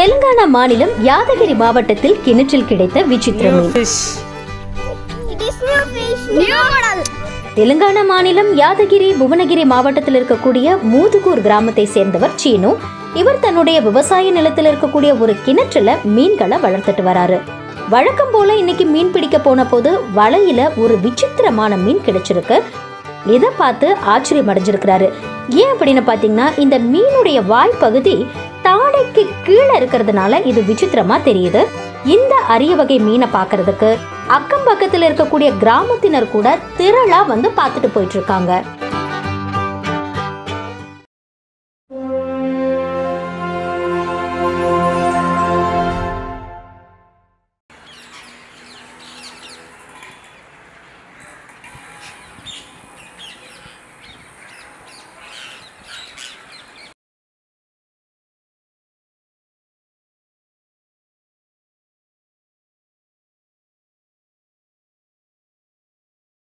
தெலுங்கானா மாநிலம் யாதகிரி மாவட்டத்தில் கிணற்றில் கிடைத்த விசித்திர மீன் fish. It is new fish. New model. Telangana மாநிலம் யாதகிரி புவனகிரி மாவட்டத்தில் இருக்கக்கூடிய மூதுகூர் கிராமத்தை சேர்ந்தவர் சீனு இவர் தன்னுடைய விவசாய நிலத்தில் இருக்கக்கூடிய ஒரு கிணற்றுல மீன்களை வளர்த்துட்டு வராரு வழக்கம் போல இன்னைக்கு மீன் பிடிக்க போன போது வலையில ஒரு விசித்திரமான மீன் கிடைச்சிருக்கு இதை பார்த்து ஆச்சரியம் அடைஞ்சிருக்கிறாரு ஏன் அப்படின்னு பார்த்தீங்கன்னா இந்த மீனுடைய வாய்ப்பகுதி தாடைக்கு கீழே இருக்கிறதுனால இது விசித்திரமா தெரியுது இந்த அரிய வகை மீனை பார்க்கறதுக்கு அக்கம் பக்கத்தில் இருக்கக்கூடிய கிராமத்தினர் கூட திரளா வந்து பார்த்துட்டு போயிட்டு இருக்காங்க